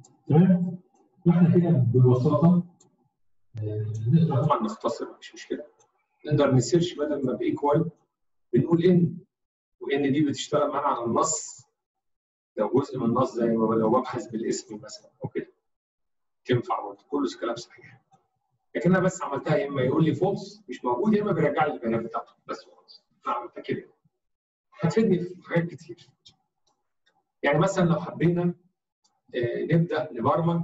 تمام واحنا كده ببساطه آه، نقدر طبعا نختصر مش مشكله نقدر نسيرش بدل ما بايكوال بنقول ان وان دي بتشتغل معانا على النص لو جزء من النص زي ما لو ببحث بالاسم مثلا او كده تنفع برضه كله كلام صحيح لكن انا بس عملتها يا اما يقول لي فولس مش موجود يا اما بيرجع لي البيانات بتاعته بس خلاص انا عملتها كده هتفيدني في حاجات كتير يعني مثلا لو حبينا آه، نبدا نبرمج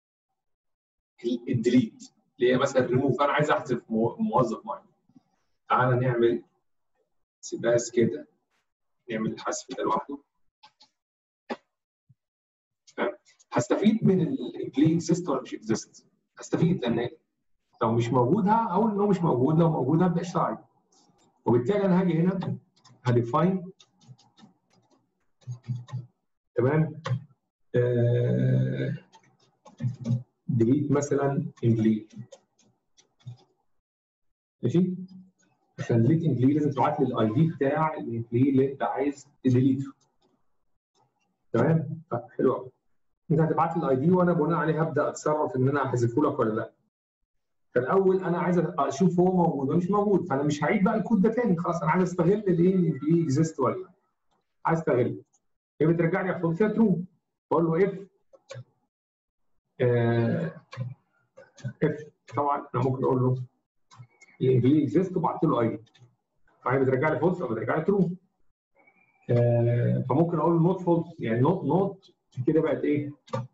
الديليت اللي هي مثلا ريموف انا عايز احذف مو- موظف معين تعالى نعمل سباس كده نعمل الحذف ده لوحده تمام؟ هستفيد من الامبلي اكزيست ولا مش اكزيست هستفيد لان لو مش موجود هقول ان هو مش موجود لو موجود هبدا اشتغل وبالتالي انا هاجي هنا هديفاين تمام ديليت مثلا امبلي ماشي عشان ديليت امبلي لازم تبعت لي الاي دي بتاع الامبلي اللي انت عايز تديليته تمام طيب حلو قوي انت هتبعت لي الاي دي وانا بناء عليه هبدا اتصرف ان انا احذفه لك ولا لا فالاول انا عايز اشوف هو موجود ولا مش موجود فانا مش هعيد بقى الكود ده تاني خلاص انا عايز استغل الايه الامبلي اكزيست ولا لا عايز استغله هي بترجع لي احط فيها ترو بقول له اف اف طبعا انا ممكن اقول له الامبلي اكزيست وبعت له اي فهي بترجع لي فولس او بترجع لي ترو فممكن اقول له نوت فولس يعني نوت نوت كده بقت ايه؟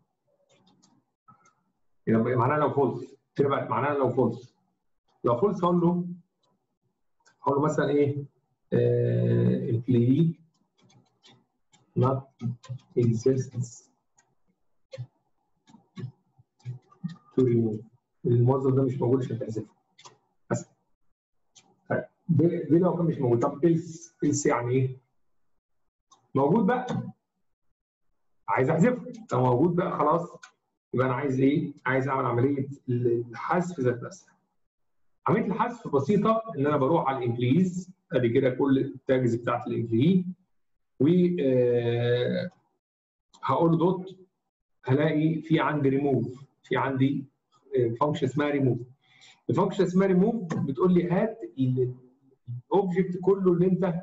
يبقى معناها لو فولس كده بقت معناها لو فولس لو فولس اقول له اقول له مثلا ايه؟ employee not exists to remove الموظف ده مش موجود عشان تحذفه بس طيب دي, دي لو كان مش موجود طب إلس إلس يعني ايه؟ موجود بقى عايز احذفه طب موجود بقى خلاص يبقى انا عايز ايه؟ عايز اعمل عمليه الحذف ذات نفسها عمليه الحذف بسيطه ان انا بروح على الامبليز ادي كده كل التاجز بتاعت الامبلي و آه، هقول له دوت هلاقي في عندي ريموف في عندي فانكشن اسمها ريموف الفانكشن اسمها ريموف بتقول لي هات الاوبجكت كله اللي انت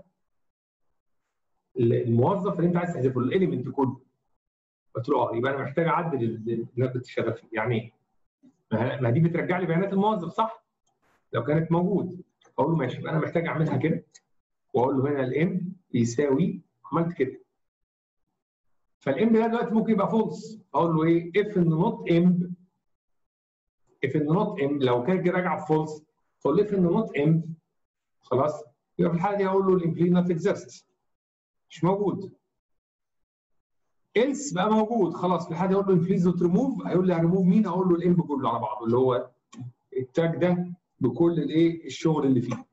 الموظف اللي انت عايز تحذفه الاليمنت كله قلت له اه يبقى انا محتاج اعدل اللي انا كنت شغال فيه يعني ايه؟ ما ما دي بترجع لي بيانات الموظف صح؟ لو كانت موجود اقول له ماشي يبقى انا محتاج اعملها كده واقول له هنا الام يساوي عملت كده فالام ده دلوقتي ممكن يبقى فولس اقول له ايه اف ان نوت ام اف ان نوت ام لو كانت راجعه فولس اقول له اف ان نوت ام خلاص يبقى في الحاله دي اقول له الامبلي نوت اكزيست مش موجود إلس بقى موجود خلاص في الحاله دي اقول له امبليز دوت ريموف هيقول لي هريموف مين اقول له الام كله على بعضه اللي هو التاج ده بكل الايه الشغل اللي فيه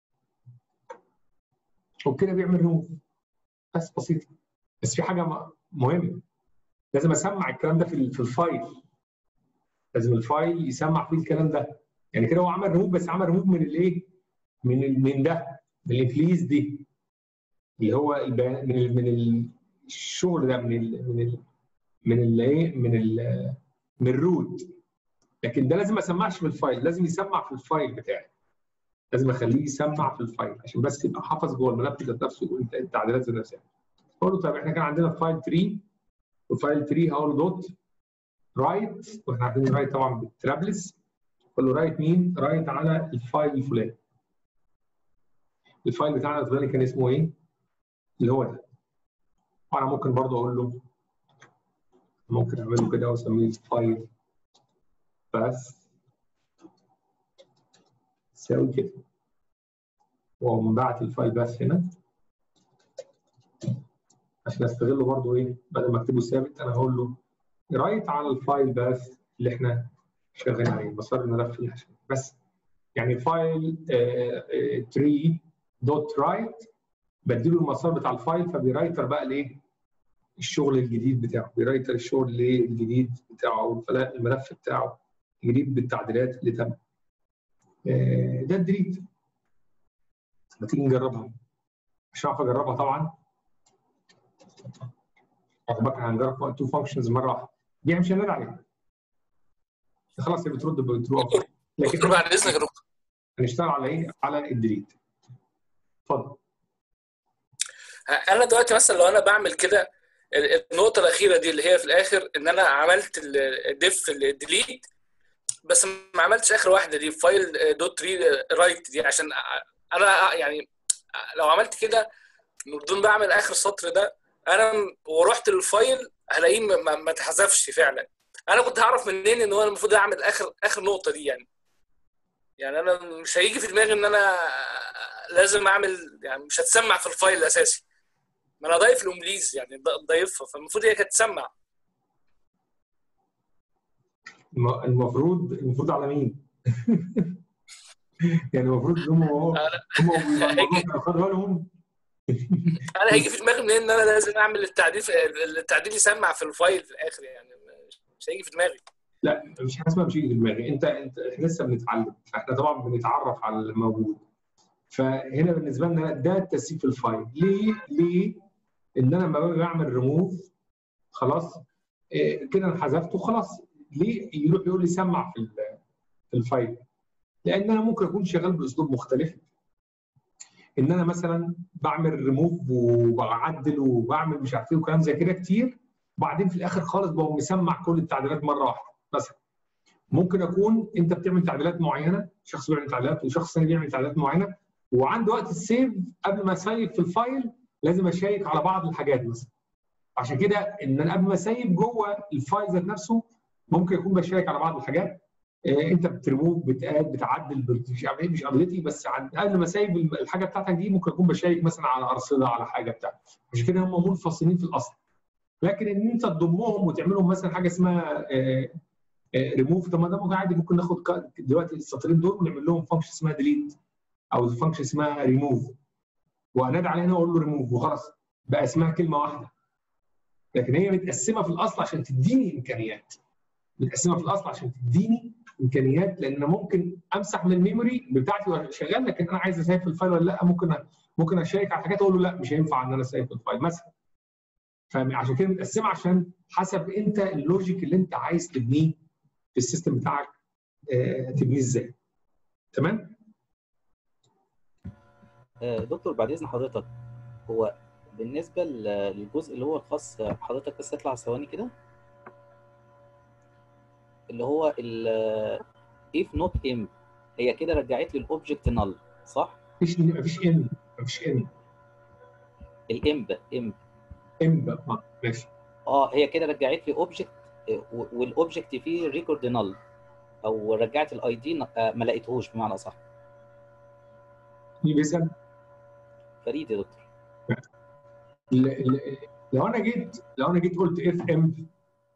وبكده بيعمل ريموف بس بسيط بس في حاجه م- مهمه لازم اسمع الكلام ده في ال- في الفايل لازم الفايل يسمع فيه الكلام ده يعني كده هو عمل ريموف بس عمل ريموف من الايه من ال- من ده من الانفليز دي اللي هو البيان- من ال من الشغل ده من ال من ال من الايه من ال من الروت لكن ده لازم ما اسمعش في الفايل لازم يسمع في الفايل بتاعي لازم اخليه يسمع في الفايل عشان بس يبقى حافظ جوه الملف ذات نفسه وانت التعديلات ذات نفسها اقول له طيب احنا كان عندنا فايل 3 وفايل 3 هقول له دوت رايت واحنا عارفين رايت طبعا بالترابلس اقول له رايت مين؟ رايت على الفايل الفلاني الفايل بتاعنا الفلاني كان اسمه ايه؟ اللي هو ده وانا ممكن برضه اقول له ممكن اعمله كده واسميه فايل بس تساوي كده واقوم باعت الفايل بس هنا عشان استغله برضه ايه بدل ما اكتبه ثابت انا هقول له رايت على الفايل بس اللي احنا شغالين عليه مسار الملف اللي عشان بس يعني فايل 3 دوت رايت بديله المسار بتاع الفايل فبيرايتر بقى الايه الشغل الجديد بتاعه بيرايتر الشغل الايه الجديد بتاعه او الفلا- الملف بتاعه الجديد بالتعديلات اللي تم آه، ده الديليت ما تيجي نجربها مش هعرف اجربها طبعا اخبارك هنجرب تو فانكشنز مره واحده دي مش هنرد عليها خلاص هي بترد بترد دكتور لكن دكتور بعد اذنك يا دكتور هنشتغل على ايه؟ على الديليت اتفضل انا دلوقتي مثلا لو انا بعمل كده النقطه الاخيره دي اللي هي في الاخر ان انا عملت الديف الديليت بس ما عملتش اخر واحده دي فايل دوت ري رايت دي عشان انا يعني لو عملت كده بدون بعمل اخر سطر ده انا ورحت للفايل هلاقيه ما, ما اتحذفش فعلا انا كنت هعرف منين ان هو المفروض اعمل اخر اخر نقطه دي يعني يعني انا مش هيجي في دماغي ان انا لازم اعمل يعني مش هتسمع في الفايل الاساسي ما انا ضايف الامليز يعني ضايفها فالمفروض هي كانت تسمع الم- المفروض المفروض على مين؟ يعني المفروض هم هم هم خدوا بالهم انا هيجي في دماغي منين ان انا لازم اعمل التعديل التعديل يسمع في الفايل في الاخر يعني مش هيجي في دماغي لا مش حاجه اسمها مش هيجي في دماغي انت انت احنا لسه بنتعلم فاحنا طبعا بنتعرف على الموجود فهنا بالنسبه لنا ده التسييف في الفايل ليه؟ ليه؟ ان انا لما باجي بعمل ريموف خلاص إيه كده انا حذفته خلاص ليه يروح يقول لي سمع في ال- في الفايل لان انا ممكن اكون شغال باسلوب مختلف ان انا مثلا بعمل ريموف وبعدل وبعمل مش عارف ايه وكلام زي كده كتير وبعدين في الاخر خالص بقوم مسمع كل التعديلات مره واحده مثلا ممكن اكون انت بتعمل تعديلات معينه شخص بيعمل تعديلات وشخص ثاني بيعمل تعديلات معينه وعنده وقت السيف قبل ما اسيف في الفايل لازم اشيك على بعض الحاجات مثلا عشان كده ان انا قبل ما اسيب جوه الفايل ذات نفسه ممكن اكون بشيك على بعض الحاجات إيه انت بتريموف بتاد بتعدل مش عارف ايه مش قضيتي بس عن- قبل ما اسيب الحاجه بتاعتك دي ممكن اكون بشيك مثلا على ارصده على حاجه بتاعتك عشان كده هم منفصلين في الاصل لكن ان انت تضمهم وتعملهم مثلا حاجه اسمها ريموف طب ما ده ممكن عادي ممكن ناخد ك- دلوقتي السطرين دول ونعمل لهم فانكشن اسمها ديليت او فانكشن اسمها ريموف وانادي عليه هنا واقول له ريموف وخلاص بقى اسمها كلمه واحده لكن هي متقسمه في الاصل عشان تديني امكانيات متقسمه في الاصل عشان تديني امكانيات لان ممكن امسح من الميموري بتاعتي وانا شغال لكن انا عايز اسيف الفايل ولا لا ممكن أ- ممكن اشيك على حاجات اقول له لا مش هينفع ان انا اسيف الفايل مثلا فعشان كده متقسمه عشان حسب انت اللوجيك اللي انت عايز تبنيه في السيستم بتاعك آه، تبنيه ازاي تمام آه، دكتور بعد اذن حضرتك هو بالنسبه ل- للجزء اللي هو الخاص حضرتك بس اطلع ثواني كده اللي هو ال if not im هي كده رجعت لي الاوبجكت null صح؟ مفيش مفيش ان مفيش ان الامب امب ام بقى آه، ماشي اه هي كده رجعت لي اوبجكت والاوبجكت فيه ريكورد null او رجعت الاي دي ما لقيتهوش بمعنى صح مين بيسال فريد يا دكتور ال- ال- لو انا جيت لو انا جيت قلت اف ام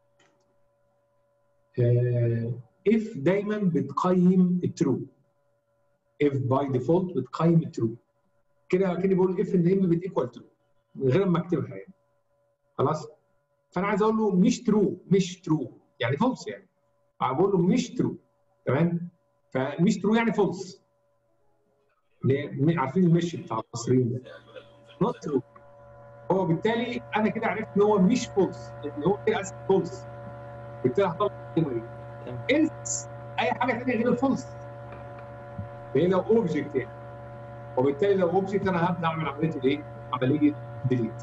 اف دايما بتقيم الترو اف باي ديفولت بتقيم الترو كده كده بقول اف ان ام بتيكوال ترو من غير ما اكتبها يعني خلاص فانا عايز اقول له مش ترو مش ترو يعني فولس يعني بقول له مش ترو تمام فمش ترو يعني فولس عارفين المش بتاع المصريين ده نوت ترو هو بالتالي انا كده عرفت ان هو مش فولس ان هو كده اسف فولس بالتالي هطلع الكلمه دي انس اي حاجه ثانيه غير الفولس هي لو اوبجكت يعني وبالتالي لو اوبجكت انا هبدا اعمل عمليه الايه؟ عمليه ديليت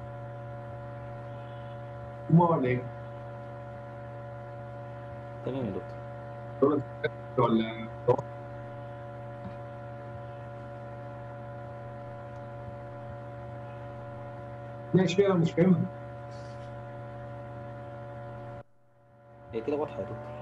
هما ولا ايه؟ تمام يا دكتور ولا ماشي فيها مش فاهمها هي كده واضحه يا دكتور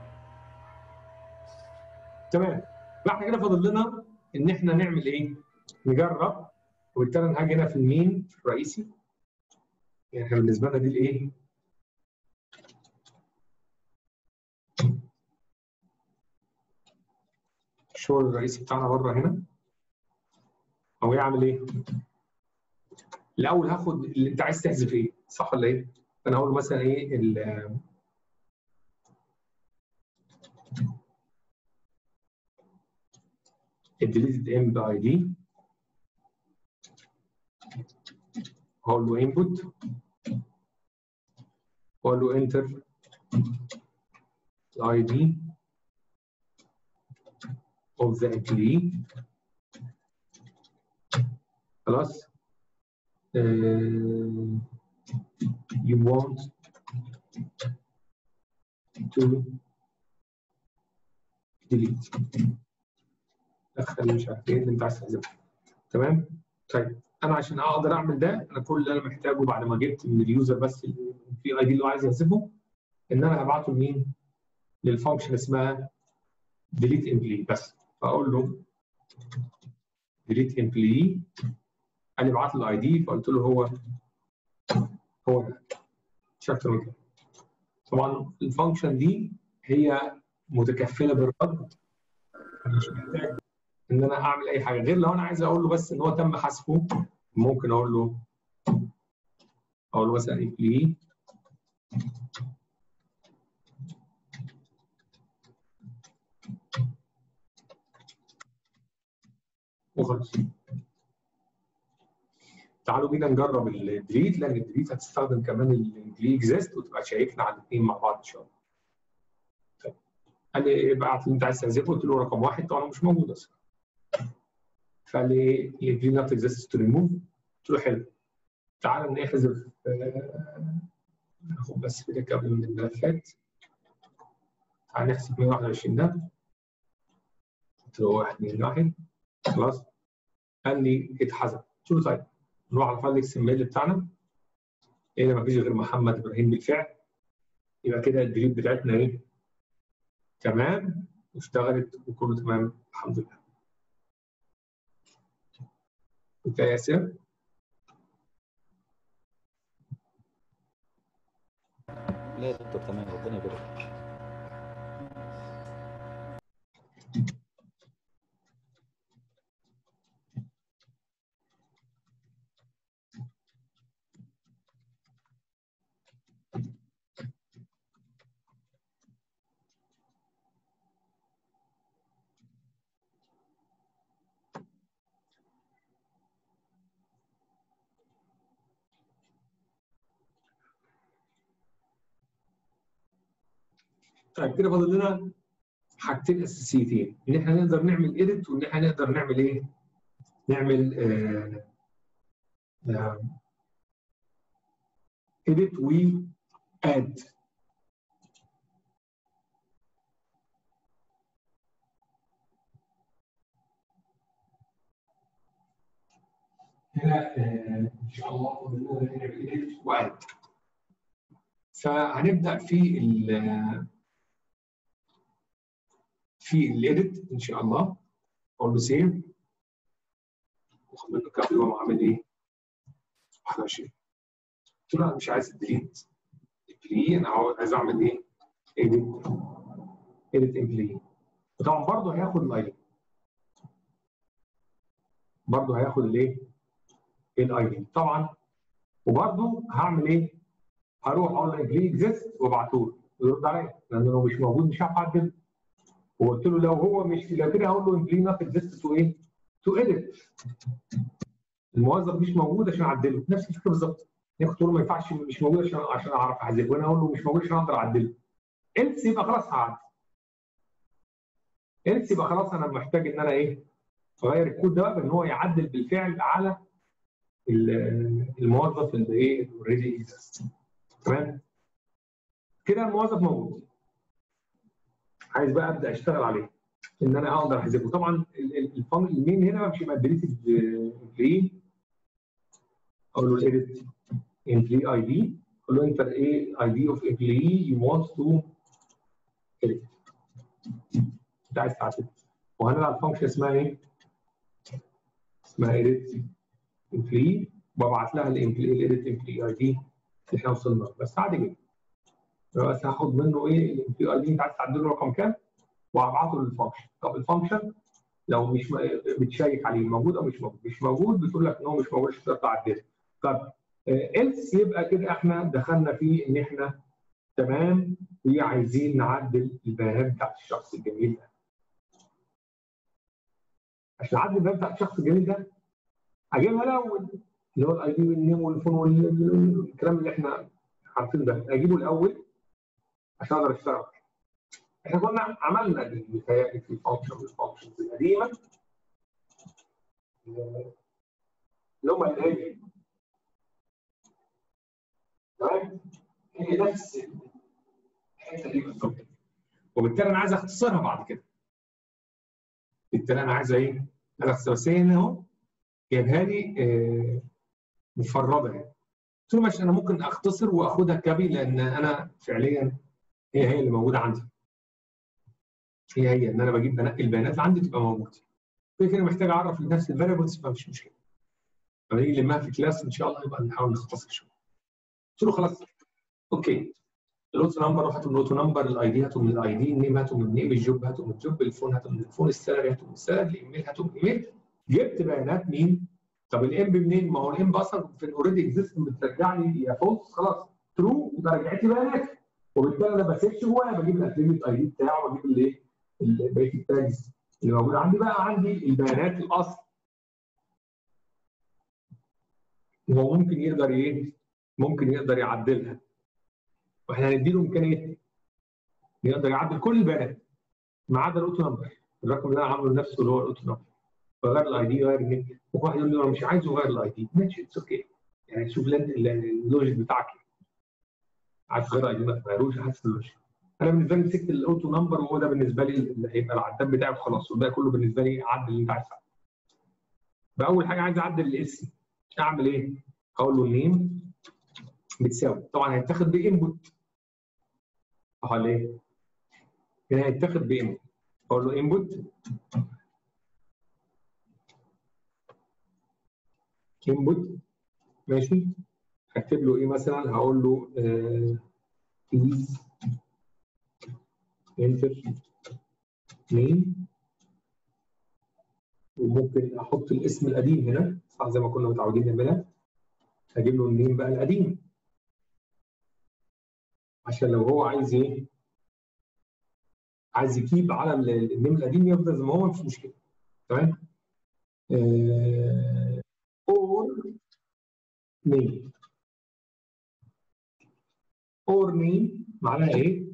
تمام فاحنا كده فاضل لنا ان احنا نعمل ايه؟ نجرب وبالتالي انا هاجي هنا في المين في الرئيسي يعني احنا بالنسبه لنا دي الايه؟ الشغل الرئيسي بتاعنا بره هنا او يعمل ايه؟ الاول هاخد اللي انت عايز تحذف ايه؟ صح ولا ايه؟ فانا هقول مثلا ايه ال الديليتد ام باي دي هقول له انبوت واقول له انتر ID of the employee خلاص uh, you want to delete دخل مش عارف ايه اللي انت عايز تحذفه تمام طيب انا عشان اقدر اعمل ده انا كل اللي انا محتاجه بعد ما جبت من اليوزر بس في اي دي اللي هو عايز يحذفه ان انا هبعته لمين؟ للفانكشن اسمها delete employee بس فاقول له delete employee قال لي ابعت لي الاي دي فقلت له هو هو ده مش اكتر من كده طبعا الفانكشن دي هي متكفله بالرد أنا مش محتاج ان انا اعمل اي حاجه غير لو انا عايز اقول له بس ان هو تم حذفه ممكن اقول له اقول له مثلا employee وخلاص تعالوا بينا نجرب الديليت لان الديليت هتستخدم كمان الديليت اكزيست وتبقى شايفنا على الاثنين مع بعض ان شاء الله. طيب قال لي ابعت اللي انت عايز تحذفه قلت له رقم واحد طبعا مش موجود اصلا. فقال لي الديليت نوت اكزيست تو ريموف قلت له حلو تعالى نحذف ناخد بس كده قبل من الملفات تعالى نحذف 121 ده قلت له 1 2 1 خلاص قال لي اتحذف قلت له طيب نروح على فايل الاكس ام ال بتاعنا هنا ما فيش غير محمد ابراهيم بالفعل يبقى كده الديليت بتاعتنا ايه تمام واشتغلت وكله تمام الحمد لله انت يا ياسر لا يا دكتور تمام ربنا يبارك طيب كده فاضل لنا حاجتين اساسيتين ان احنا نقدر نعمل ايديت وان احنا نقدر نعمل ايه؟ نعمل ايديت و اد هنا آه، ان شاء الله فاضل لنا نعمل ايديت واد فهنبدا في ال في الايديت ان شاء الله اقول له سيف واخد منه كابل واقوم عامل ايه؟ 21 قلت له انا مش عايز الديليت امبلي انا عايز اعمل ايه؟ ايديت ايديت امبلي وطبعا برضه هياخد الاي دي برضه هياخد الايه؟ الاي دي طبعا وبرضه هعمل ايه؟ هروح اقول له امبلي اكزيست وابعته له ويرد عليا لان لو مش موجود مش هعرف اعدل وقلت له لو هو مش لو كده هقول له امبلي نوت اكزيست تو ايه؟ تو اديت الموظف مش موجود عشان اعدله نفس الفكره بالظبط يعني كنت له ما ينفعش مش موجود عشان عشان اعرف احذفه وانا اقول له مش موجود عشان اقدر اعدله الس يبقى خلاص هعدل الس يبقى خلاص انا محتاج ان انا ايه؟ اغير الكود ده بقى بان هو يعدل بالفعل على الموظف اللي ايه اوريدي اكزيست تمام كده الموظف موجود عايز بقى ابدا اشتغل عليه ان انا اقدر احذفه طبعا المين هنا مش يبقى ديليتد امبلي اقول له الايديت امبلي اي دي اقول له انتر ايه اي دي اوف امبلي يو وانت تو اديت انت عايز تعدل وهنلعب فانكشن اسمها ايه؟ اسمها ايديت امبلي وابعت لها الايديت امبلي اي دي اللي احنا وصلنا بس عادي جدا بس هاخد منه ايه الامبلي اي دي انت عايز تعدله رقم كام وهبعته للفانكشن طب الفانكشن لو مش بتشيك عليه موجود او مش موجود مش موجود بتقول لك ان هو مش موجود مش هتقدر تعدله طب إلس يبقى كده احنا دخلنا في ان احنا تمام وعايزين نعدل البيانات بتاعت الشخص الجميل ده عشان نعدل البيانات بتاعت الشخص الجميل ده اجيبها الاول اللي هو الاي دي والنيم والفون والكلام اللي احنا عارفينه ده اجيبه الاول عشان اقدر اشتغل احنا كنا عملنا دي متهيألي في الفانكشن الفانكشنز القديمه اللي هم اللي هي تمام هي نفس الحته دي بالظبط وبالتالي انا عايز اختصرها بعد كده بالتالي انا عايز ايه؟ انا اختصر بس هي هنا اهو جايبها لي آه، مفرده يعني قلت له ماشي انا ممكن اختصر واخدها كابي لان انا فعليا هي هي اللي موجوده عندي هي هي ان انا بجيب بنقي البيانات اللي عندي تبقى موجوده كده كده محتاج اعرف لنفسي الفاريبلز فمش مشكله لما نيجي نلمها في كلاس ان شاء الله يبقى نحاول نختصر شويه قلت له خلاص اوكي الاوتو نمبر هاتوا من الاوتو نمبر الاي دي هاتوا من الاي دي النيم هاتوا من النيم الجوب هاتوا من الجوب الفون هاتوا من الفون السالري هاتوا من السالري الايميل هاتوا من الايميل جبت بيانات مين؟ طب الام منين؟ ما هو الام اصلا في الاوريدي اكزيست بترجع لي يا فولس خلاص ترو يبقى رجعت لي بيانات وبالتالي انا بسيرش جوايا بجيب الاتريبيوت اي دي بتاعه وبجيب الايه؟ بقيه التاجز اللي موجود عندي بقى عندي البيانات الاصل وهو ممكن يقدر ايه؟ ممكن يقدر يعدلها واحنا هنديله امكانيه يقدر يعدل كل البيانات ما عدا الاوتو نمبر الرقم اللي انا عامله لنفسه اللي هو الاوتو نمبر بغير الاي دي غير النيم ممكن واحد يقول لي انا مش عايزه غير الاي دي ماشي اتس اوكي يعني شوف اللوجيك بتاعك عايز تغير الاي دي ما تغيروش حاسس اللوجيك انا بالنسبه لي مسكت الاوتو نمبر وهو ده بالنسبه لي اللي هيبقى العداد بتاعي وخلاص والباقي كله بالنسبه لي عدل اللي انت عايز تعمله باول حاجه عايز اعدل الاسم اعمل ايه؟ اقول له النيم بتساوي طبعا هيتاخد بانبوت اه ليه؟ هنا هيتاخد بانبوت اقول له انبوت انبوت ماشي هكتب له ايه مثلا هقول له بليز انتر نيم وممكن احط الاسم القديم هنا صح زي ما كنا متعودين نعملها هجيب له النيم بقى القديم عشان لو هو عايز ايه عايز يكيب على النيم القديم يفضل زي ما هو مش مشكله تمام اور نيم اور نيم معناها ايه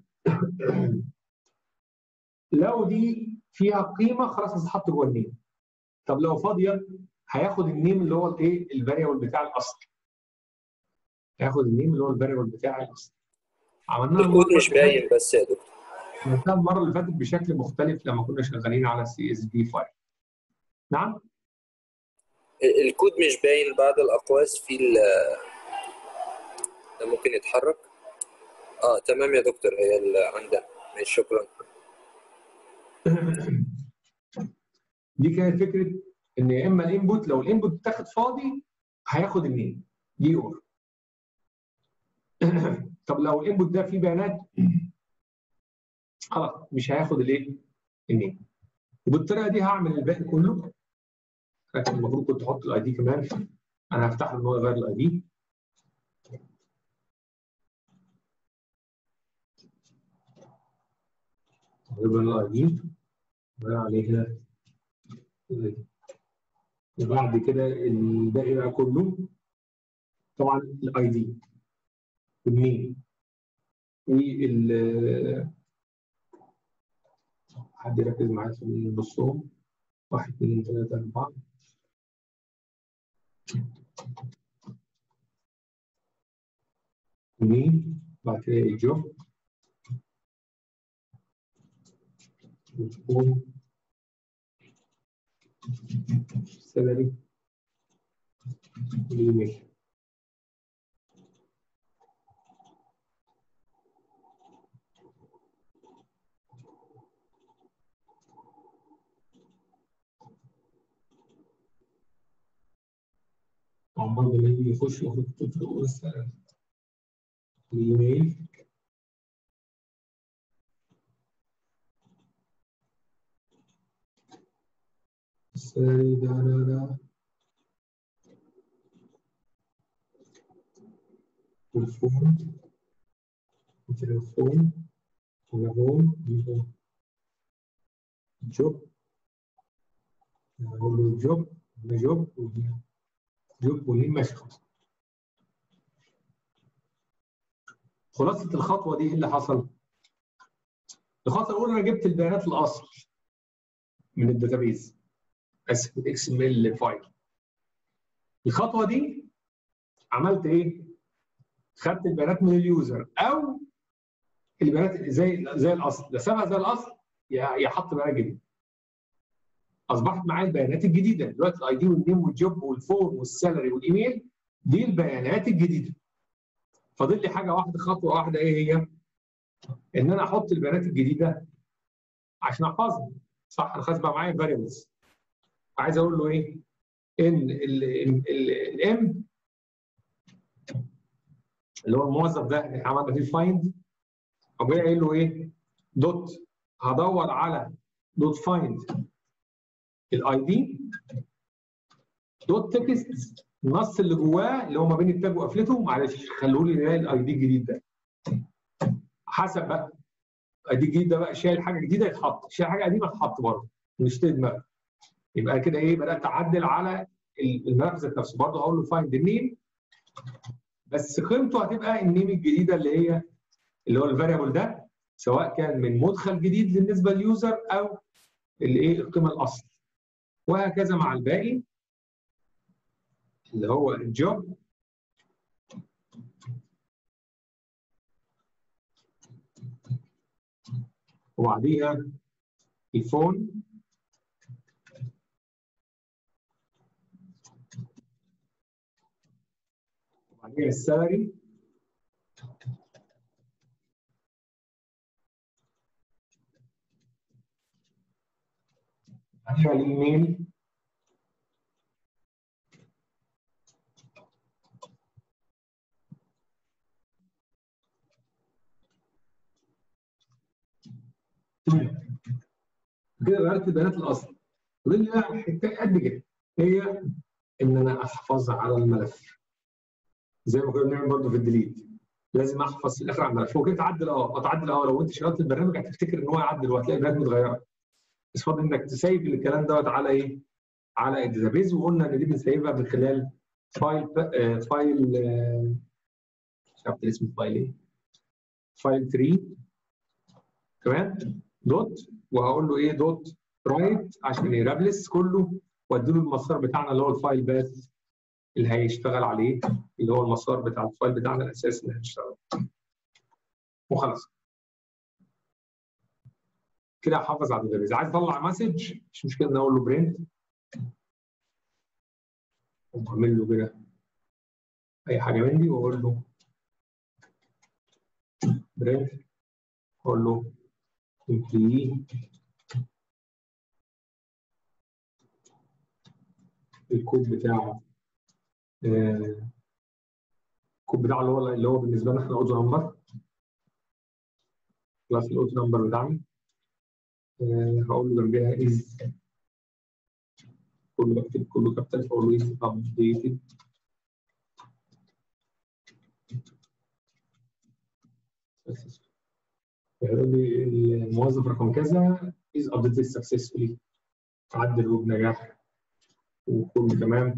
لو دي فيها قيمه خلاص هتتحط جوه النيم طب لو فاضيه هياخد النيم اللي هو الايه الفاريبل بتاع الاصل هياخد النيم اللي هو الفاريبل بتاع الاصل عملناها الكود مش باين بس يا دكتور عملناها المره اللي فاتت بشكل مختلف لما كنا شغالين على سي اس في فايل نعم الكود مش باين بعد الاقواس في ال ده ممكن يتحرك اه تمام يا دكتور هي اللي عندنا ماشي شكرا دي كانت فكره ان يا اما الانبوت لو الانبوت اتاخد فاضي هياخد النيم دي اور طب لو الانبوت ده فيه بيانات خلاص مش هياخد الايه؟ النيم وبالطريقه دي هعمل الباقي كله لكن المفروض كنت احط الاي دي كمان انا هفتح له ان هو يغير الاي دي يبقى الاي دي عليه هنا وبعد كده الباقي بقى كله طبعا الاي دي والنيم وال حد يركز معايا في نصهم واحد اثنين ثلاثة أربعة نيم بعد كده الجوب والفون سالري والايميل عمال لما يجي يخش ياخد تطبيق بس الايميل السالري ده ده ده والفون التليفون والهوم جوب أقول له جوب جوب جوب وليه ماشي خلاص خلاصة الخطوة دي ايه اللي حصل؟ الخطوه الاولى انا جبت البيانات الاصل من الداتابيز اسف الاكس ام ال فايل الخطوه دي عملت ايه؟ خدت البيانات من اليوزر او البيانات زي زي الاصل لا سابها زي الاصل يا يا حط بيانات جديده اصبحت معايا البيانات الجديده دلوقتي الاي دي والنيم والجوب والفون والسالري والايميل دي البيانات الجديده فاضل لي حاجه واحده خطوه واحده ايه هي؟ ان انا احط البيانات الجديده عشان احفظها صح انا خلاص بقى معايا فاريبلز عايز اقول له ايه؟ ان الام اللي هو الموظف ده اللي عملنا فيه فايند او جاي قايل له ايه؟ دوت هدور على دوت فايند الاي دي دوت تكست النص اللي جواه اللي هو ما بين التاج وقفلته معلش خلوا لي نلاقي الاي دي الجديد ده حسب بقى الاي دي الجديد ده بقى شايل حاجه جديده يتحط شايل حاجه قديمه تتحط برضه مش دماغ يبقى كده ايه بدات اعدل على الملف ذات نفسه برضه هقول له فايند النيم بس قيمته هتبقى النيم الجديده اللي هي اللي هو الفاريبل ده سواء كان من مدخل جديد بالنسبه لليوزر او الايه القيمه الاصل وهكذا مع الباقي اللي هو الجوب وبعديها الفون وبعديها السالري بعديها الايميل كده غيرت بيانات الاصل فاضل لي بقى حته قد كده هي ان انا احفظ على الملف زي ما كنا بنعمل برضه في الديليت لازم احفظ في الاخر على الملف هو كده تعدل اه تعدل اه لو انت شغلت البرنامج هتفتكر ان هو يعدل وهتلاقي البيانات متغيره بس فاضل انك تسيب الكلام دوت على ايه؟ على الداتابيز وقلنا ان دي بنسيبها من خلال فايل آه فايل آه مش عارف اسم الفايل ايه؟ فايل 3 تمام؟ دوت وهقول له ايه دوت رايت عشان يرابلس كله واديله المسار بتاعنا اللي هو الفايل باث اللي هيشتغل عليه اللي هو المسار بتاع الفايل بتاعنا الاساسي اللي هنشتغل وخلاص كده احافظ على الداتابيز عايز اطلع مسج مش مشكله ان اقول له برنت واعمل له كده اي حاجه من دي واقول له برنت اقول له employee الكود بتاعه آه، الكود بتاعه اللي هو اللي هو بالنسبه لنا احنا اوتو نمبر كلاس الاوتو نمبر بتاعنا آه، هقول له جنبها از كله بكتب كله كابيتال فاقول له از ابديتد يقول لي الموظف رقم كذا از ابديتد سكسسفولي عدل وبنجاح وكله تمام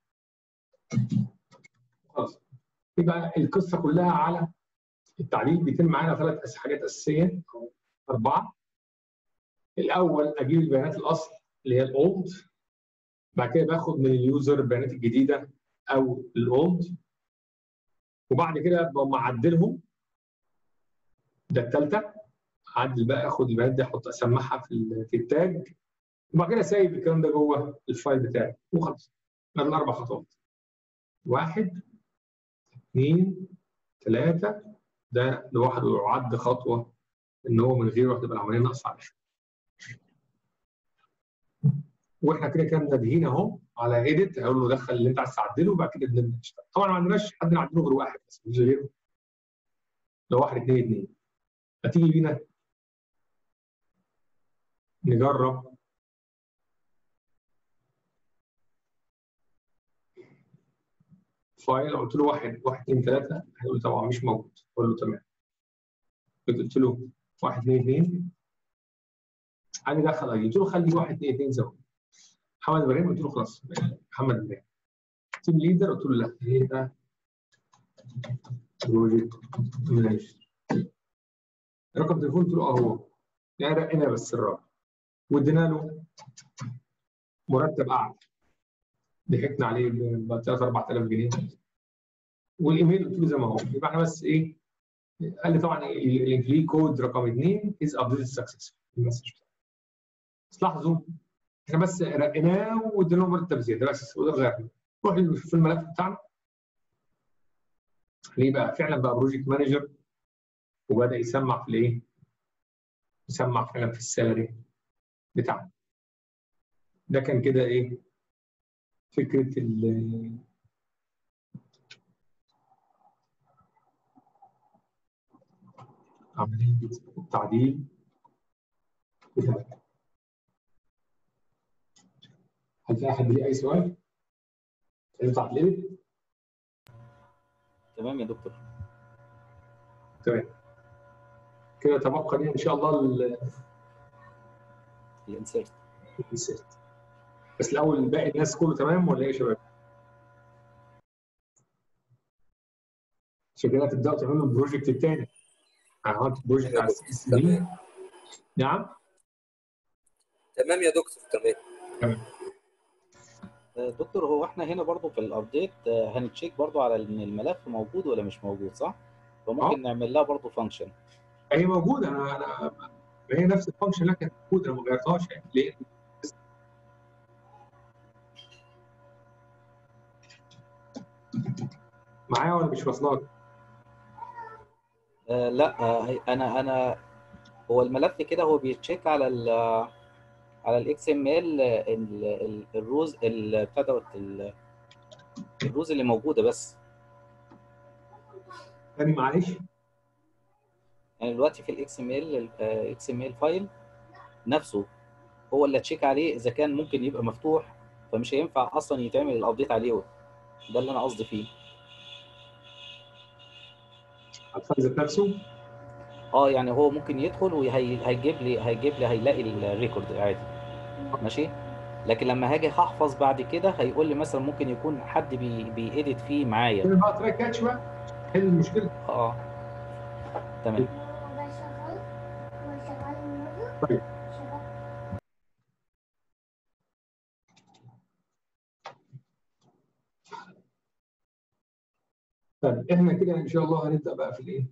خلاص يبقى القصه كلها على التعديل بيتم معانا ثلاث حاجات اساسيه اربعه الاول اجيب البيانات الاصل اللي هي الاولد بعد كده باخد من اليوزر البيانات الجديده او الاولد وبعد كده بقوم اعدلهم ده الثالثه اعدل بقى اخد البيانات دي احط اسمعها في في التاج وبعد كده سايب الكلام ده جوه الفايل بتاعي وخلاص ده الاربع خطوات واحد اثنين ثلاثه ده لوحده يعد خطوه ان هو من غيره هتبقى العمليه ناقصه عليه واحنا كده كده منادهين اهو على ايديت هقول له دخل اللي انت عايز تعدله وبعد كده بنبدا نشتغل طبعا ما عندناش حد نعدله غير واحد بس مش غيره لو واحد اثنين اثنين هتيجي بينا نجرب فايل قلت له واحد واحد اثنين ثلاثة هيقول طبعا مش موجود اقول له تمام قلت له واحد اثنين اثنين عادي دخل اي قلت له خلي واحد اثنين اثنين زود محمد ابراهيم قلت له خلاص محمد ابراهيم تيم ليدر قلت له لا ايه ده بروجكت مانجر رقم تليفون قلت له اه هو يعني رقينا بس الراجل وادينا له مرتب اعلى ضحكنا عليه ب 3 4000 جنيه والايميل قلت له زي ما هو يبقى احنا بس ايه قال لي طبعا الامبلي كود رقم اثنين از ابديت سكسس المسج بس لاحظوا احنا بس رقيناه وادينا له مرتب زياده بس وده غيرنا روح نشوف الملف بتاعنا ليه بقى فعلا بقى بروجكت مانجر وبدا يسمع في الايه؟ يسمع فعلا في السالري بتاعنا ده كان كده ايه؟ فكره ال عمليه التعديل بتاعتنا هل في احد ليه اي سؤال؟ ينفع تتقلب؟ تمام يا دكتور تمام كده تبقى لي ان شاء الله الانسيرت الانسيرت بس الاول باقي الناس كله تمام ولا ايه يا شباب؟ عشان كده تبداوا تعملوا البروجكت الثاني انا عملت بروجكت على السي اس بي تمام نعم تمام يا دكتور تمام تمام آه، دكتور هو احنا هنا برضو في الابديت آه، هنتشيك برضو على ان الملف موجود ولا مش موجود صح؟ فممكن نعمل لها برضو فانكشن هي موجوده انا انا هي نفس الفانكشن اللي كانت موجوده انا ما غيرتهاش يعني ليه؟ معايا ولا مش واصلك؟ آه لا آه هي- انا انا هو الملف كده هو بيتشيك على ال على الاكس ام ال الروز ال- بتاع دوت ال- الروز اللي موجوده بس تاني معلش يعني دلوقتي في الاكس ام ال الاكس ام ال فايل نفسه هو اللي تشيك عليه اذا كان ممكن يبقى مفتوح فمش هينفع اصلا يتعمل الابديت عليه ده اللي انا قصدي فيه على الفايل ذات نفسه اه يعني هو ممكن يدخل وهيجيب لي هيجيب لي هيلاقي الريكورد عادي ماشي لكن لما هاجي هحفظ بعد كده هيقول لي مثلا ممكن يكون حد بي بيأديت فيه معايا تعمل بقى تراك كاتش بقى حل المشكله اه تمام ده شغال هو شغال النهارده طيب. شغال طيب احنا كده ان شاء الله هنبدا بقى في الايه؟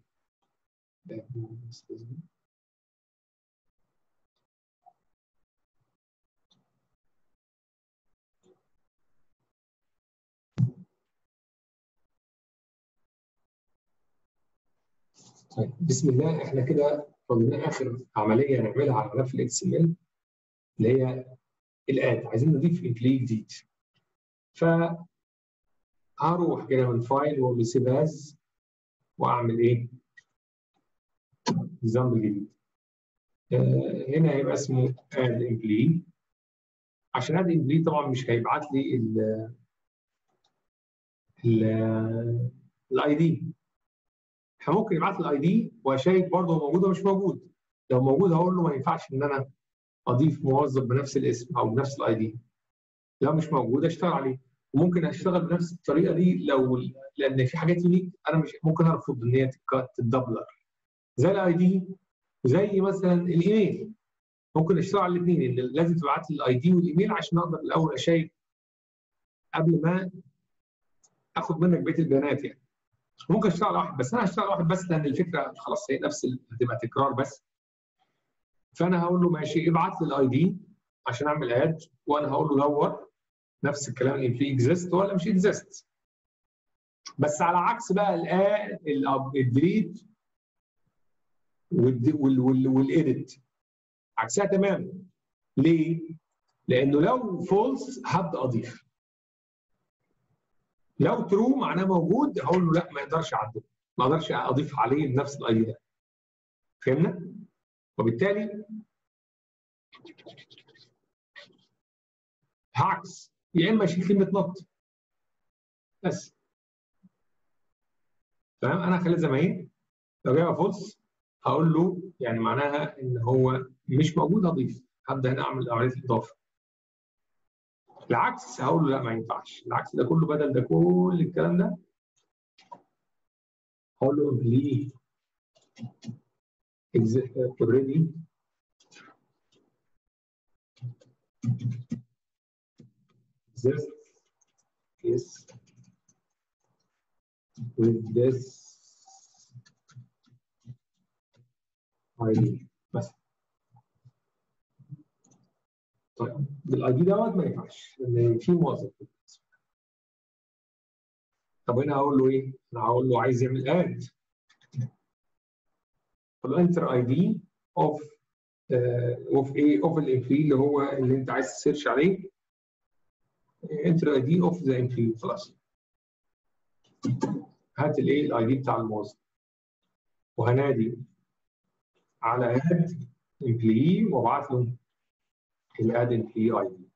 طيب بسم الله احنا كده فاضلنا اخر عمليه نعملها على ملف الاكس ام ال اللي هي الاد عايزين نضيف امبلي جديد ف هروح كده من فايل واقول له سيف از واعمل ايه؟ اكزامبل جديد آه، هنا هيبقى اسمه اد امبلي عشان اد امبلي طبعا مش هيبعت لي ال ال الاي دي احنا ممكن يبعت لي الاي دي واشيك برضه هو موجود ولا مش موجود لو موجود هقول له ما ينفعش ان انا اضيف موظف بنفس الاسم او بنفس الاي دي لو مش موجود اشتغل عليه وممكن اشتغل بنفس الطريقه دي لو لان في حاجات يونيك انا مش ممكن ارفض ان هي تتك- تتدبلر زي الاي دي وزي مثلا الايميل ممكن اشتغل على الاثنين ان لازم تبعت لي الاي دي والايميل عشان اقدر الاول اشيك قبل ما اخد منك بقيه البيانات يعني ممكن اشتغل على واحد بس انا هشتغل على واحد بس لان الفكره خلاص هي نفس ال- هتبقى تكرار بس فانا هقول له ماشي ابعت لي الاي دي عشان اعمل اد وانا هقول له دور نفس الكلام الامبلي اكزيست ولا مش اكزيست بس على عكس بقى الاد الديليت والايديت عكسها تماما ليه؟ لانه لو فولس هبدا اضيف لو ترو معناه موجود هقول له لا ما يقدرش يعدل ما اقدرش اضيف عليه بنفس الاي دي ده فهمنا؟ وبالتالي هعكس يا اما اشيل كلمه نوت بس تمام انا هخليها زي ما هي لو جايبها فولس هقول له يعني معناها ان هو مش موجود اضيف هبدا هنا اعمل عمليه الاضافه العكس هقول له لا ما ينفعش العكس ده كله بدل ده كل الكلام ده هقول له امبلي اوريدي this is with this ID مثلا طيب بالاي دي دوت ما ينفعش لان في موظف طب هنا هقول له ايه؟ انا هقول له عايز يعمل اد طب انتر اي دي اوف اوف ايه اوف الامبلي اللي هو اللي انت عايز تسيرش عليه انتر اي دي اوف ذا امبلي خلاص هات الايه الاي دي بتاع الموظف وهنادي على اد امبلي وابعت له الاد امبلي اي دي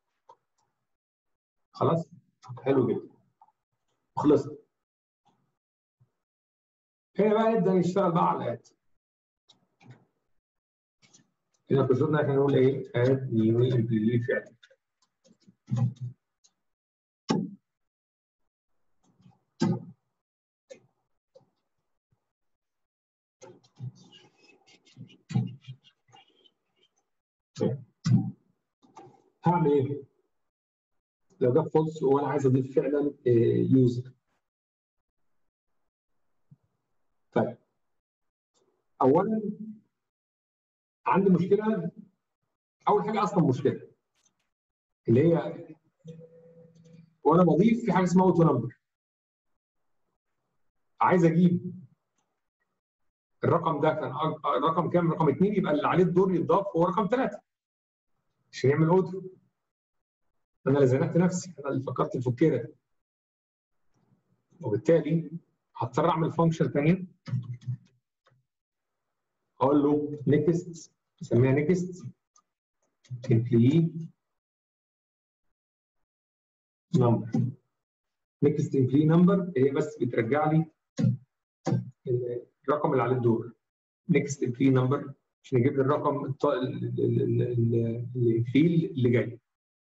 خلاص حلو جدا خلصنا هنا بقى نبدا نشتغل بقى على الاد هنا قصتنا احنا نقول ايه اد نيو امبلي فعلا هعمل ايه؟ لو ده فولس وانا عايز اضيف فعلا يوزر طيب اولا عندي مشكله اول حاجه اصلا مشكله اللي هي وانا بضيف في حاجه اسمها اوتو نمبر عايز اجيب الرقم ده كان أج- رقم كام؟ رقم اثنين يبقى اللي عليه الدور يتضاف هو رقم ثلاثه عشان يعمل اوتو انا اللي زنقت نفسي انا اللي فكرت في كده وبالتالي هضطر اعمل فانكشن ثانيه اقول له نيكست نسميها نيكست امبلي نمبر نيكست امبلي نمبر هي بس بترجع لي الرقم اللي عليه الدور نيكست امبلي نمبر عشان يجيب لي الرقم الط- ال- ال- ال- ال- الامبلي اللي جاي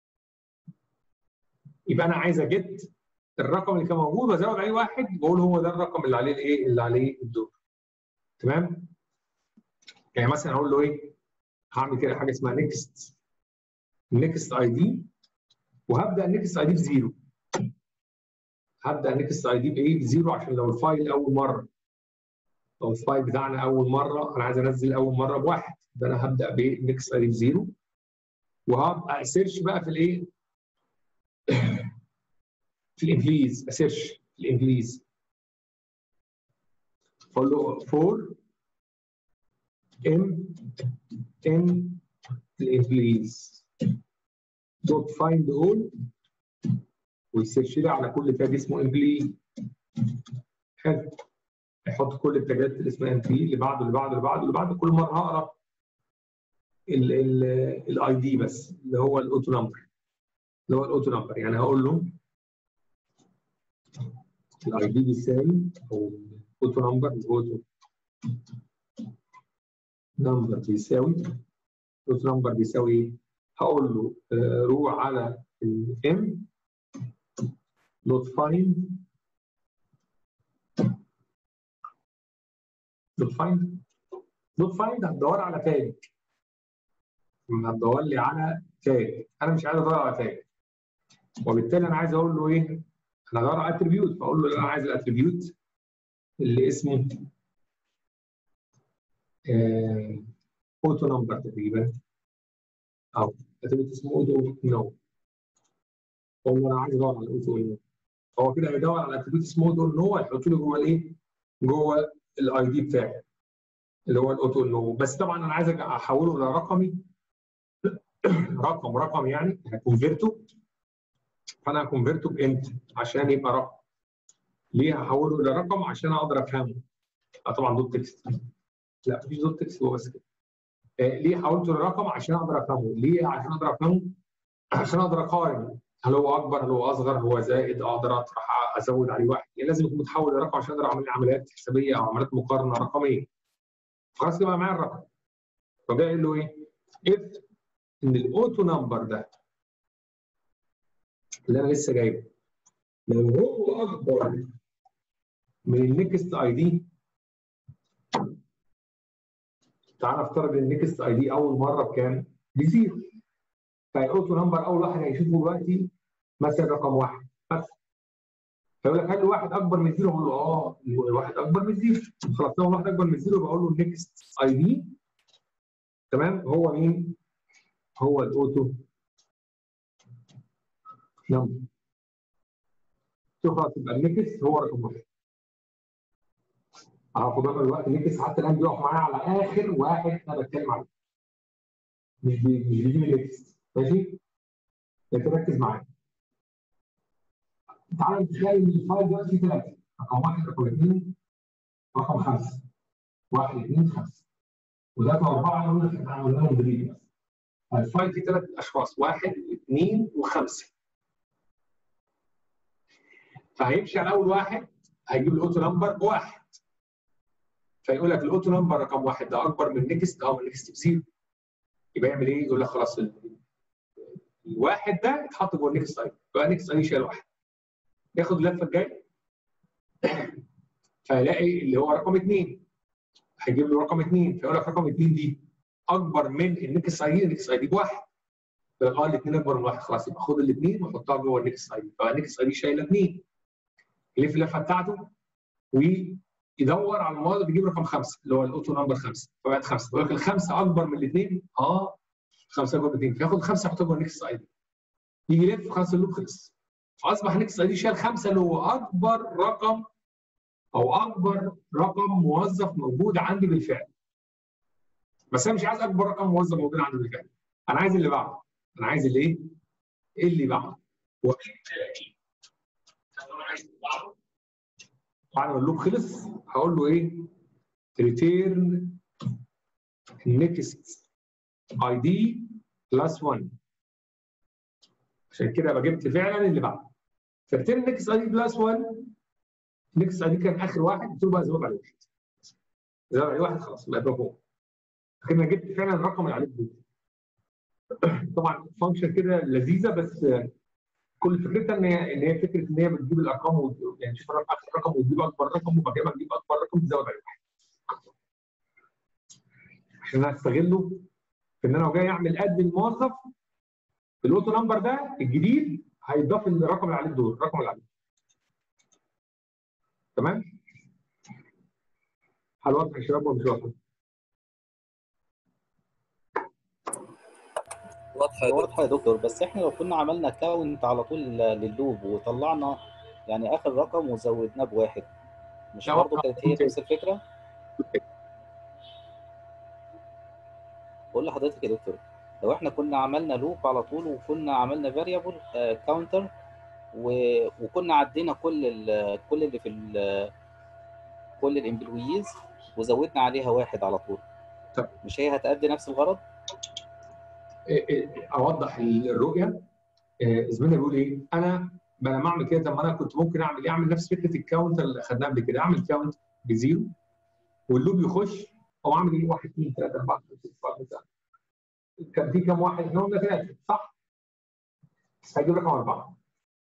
يبقى انا عايز اجيت الرقم اللي كان موجود وازود عليه واحد واقول هو ده الرقم اللي عليه الايه اللي عليه الدور تمام يعني مثلا اقول له ايه هعمل كده حاجه اسمها نيكست نيكست اي دي وهبدا نيكست اي دي بزيرو هبدا نيكست اي دي بايه بزيرو عشان لو الفايل اول مره لو الفايل بتاعنا اول مره انا عايز انزل اول مره بواحد ده انا هبدا بنيكست اي دي بزيرو وهبقى اسيرش بقى في الايه في الانجليز اسيرش في الانجليز فاقول له فور ام ان الانجليز دوت فايند اول ويسيرش لي على كل تاج اسمه امبلي حلو يحط كل التاجات اللي اسمها امبلي اللي بعده اللي بعده اللي بعده اللي بعده كل مره هقرا الاي دي بس اللي هو الاوتو نمبر اللي هو الاوتو نمبر يعني هقول له الاي دي بيساوي او الاوتو نمبر الاوتو نمبر بيساوي الاوتو نمبر بيساوي ايه؟ هقول له آه، روح على الام دوت فايند دوت فايند دوت فايند هتدور على تاج هتدور لي على تاج انا مش عايز ادور على تاج وبالتالي انا عايز اقول له ايه؟ انا ادور على اتريبيوت فاقول له لا، انا عايز الاتريبيوت اللي اسمه اوتو نمبر تقريبا او اتريبيوت اسمه اوتو نو اقول له انا عايز ادور على الاوتو نو هو كده هيدور على اتريبيوت اسمه اوتو نو هيحط له جوه الايه؟ جوه الاي دي بتاعي اللي هو الاوتو نو بس طبعا انا عايز احوله لرقمي رقم رقم يعني هكونفيرته فانا هكونفيرته بانت عشان يبقى رقم ليه هحوله الى رقم عشان اقدر افهمه آه طبعا دوت تكست لا مفيش دوت تكست هو بس كده آه ليه حولته لرقم عشان اقدر افهمه ليه عشان اقدر افهمه عشان اقدر اقارن هل هو اكبر هل هو اصغر هل هو زائد اقدر اطرح ازود عليه واحد يعني لازم يكون متحول لرقم عشان اقدر اعمل عمليات حسابيه او عمليات مقارنه رقميه خلاص كده بقى معايا الرقم فجاي قال له ايه؟ اف ان الاوتو نمبر ده اللي انا لسه جايبه لو هو اكبر من النكست اي دي تعال نفترض ان النكست اي دي اول مره بكام؟ بزيرو فالاوتو نمبر اول واحد هيشوفه دلوقتي مثلا رقم واحد بس فيقول لك هل الواحد اكبر من زيرو؟ اقول له اه الواحد اكبر من زيرو خلاص لو الواحد اكبر من زيرو بقول له نيكست اي دي تمام هو مين؟ هو الاوتو نمبر شوف خلاص يبقى النكس هو رقم واحد هاخد بالك الوقت النكس حتى الان بيقف معايا على اخر واحد انا بتكلم عليه مش بي مش بيجيب النكس ماشي؟ لكن ركز معايا تعالى نتخيل ان الفايل دلوقتي فيه ثلاثه رقم واحد رقم اثنين رقم خمسه واحد اثنين خمسه وثلاثه واربعه قلنا احنا عملناهم ديليت بس الفايل فيه ثلاث اشخاص واحد اثنين وخمسه فهيمشي على اول واحد هيجيب الاوتو نمبر بواحد فيقول لك الاوتو نمبر رقم واحد ده اكبر من نيكست اه من نيكست بزيرو يبقى يعمل ايه؟ يقول لك خلاص ال- الواحد ده اتحط جوه النيكست اي يبقى النيكست اي شايل واحد ياخد اللفه الجايه فيلاقي اللي هو رقم اثنين هيجيب له رقم اثنين فيقول لك رقم اثنين دي اكبر من النيكست اي النيكست اي دي بواحد فيقول اه الاثنين اكبر من واحد خلاص يبقى خد الاثنين وحطها جوه النيكست اي فالنيكست النيكست اي دي شايله اثنين يلف اللفه بتاعته ويدور على المواد اللي بيجيب رقم خمسه اللي هو الاوتو نمبر خمسه فبقت خمسه يقول لك الخمسه اكبر من الاثنين اه خمسه اكبر من الاثنين فياخد خمسه يحطها جوه النيكست اي دي يجي يلف خلاص اللوب خلص فاصبح نيكست اي دي شال خمسه اللي هو اكبر رقم او اكبر رقم موظف موجود عندي بالفعل بس انا مش عايز اكبر رقم موظف موجود عندي بالفعل انا عايز اللي بعده انا عايز اللي ايه؟ اللي بعده وبالتالي انا عايز اللي بعده بعد ما اللوب خلص هقول له ايه؟ return next id plus 1 عشان كده يبقى جبت فعلا اللي بعده فريتيرن next id plus 1 next id كان اخر واحد قلت له بقى زود عليه واحد زود عليه واحد خلاص يبقى برافو كده أنا جبت فعلا الرقم اللي عليه الدور طبعا فانكشن كده لذيذه بس كل فكرتها ان هي ان هي فكره ان هي بتجيب الارقام وت- يعني تشوف اخر رقم وتجيب اكبر رقم وبعد كده تجيب اكبر رقم تزود عليه واحد عشان انا استغله في ان انا جاي اعمل اد الموظف الاوتو نمبر ده الجديد هيضاف الرقم اللي عليه الدور الرقم اللي عليه تمام هل واضح يا شباب ولا مش واضح؟ واضحه يا دكتور واضحه يا دكتور بس احنا لو كنا عملنا كاونت على طول لللوب وطلعنا يعني اخر رقم وزودناه بواحد مش لا، برضه كانت هي ممكن. نفس الفكره؟ بقول لحضرتك يا دكتور لو احنا كنا عملنا لوب على طول وكنا عملنا فاريبل كاونتر وكنا عدينا كل ال كل اللي في ال كل الامبلويز وزودنا عليها واحد على طول طب. مش هي هتأدي نفس الغرض؟ إيه إيه اوضح الرؤيه إيه، زميلنا بيقول ايه؟ انا ما انا بعمل كده طب ما انا كنت ممكن اعمل ايه؟ اعمل نفس فكره الكاونتر اللي اخدناها قبل كده اعمل كاونت بزيرو واللوب يخش او اعمل ايه؟ 1 2 3 4 5 6 7 8 كان في كام واحد؟ احنا قلنا ثلاثه صح؟ هيجيب رقم اربعه